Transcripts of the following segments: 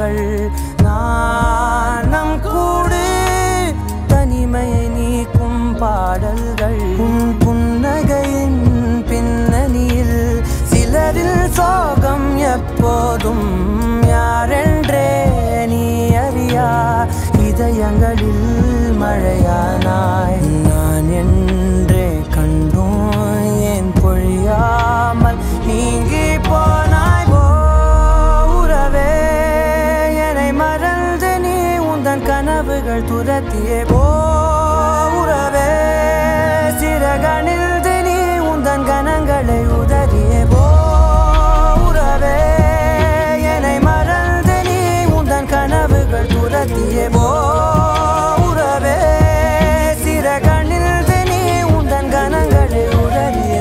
பாடல்கள் நாணம் கூடு தனிமையை நீக்கும் பாடல்கள் உன் புன்னகையின் பின்னணியில் சிலரில் சோகம் எப்போதும் யாரென்றே நீ அறியா இதயங்களில் மழையானாய் நான் என்றே கண்டோம் ஏன் பொழியாமல் நீங்கி போனாய் ஓ உறவே என்னை மறந்து நீ உந்தன் கனவுகள் துரத்தியே போ உறவே சிறகணிந்து நீ உந்தன் கனங்களை உதறியே போ உறவே என்னை மறந்து நீ உந்தன் கனவுகள் துரத்தியே போ உறவே சிறகணிந்து நீ உந்தன் கனங்களை உதறியே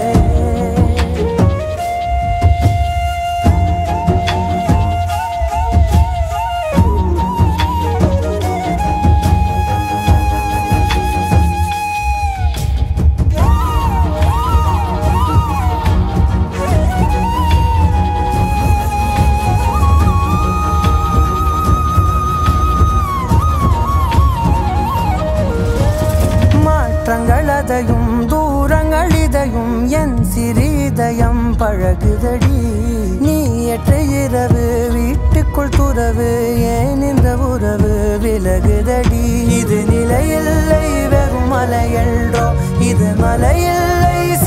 மாற்றங்கள் அதையும் தூரங்கள் இதையும் என் சிறிதயம் பழகுதடி நீ எற்ற இரவு வீட்டுக்குள் துறவு ஏன் இந்த உறவு விலகுதடி இது நிலையில்லை வெறும் மலையல்டோ இது மலையில்லை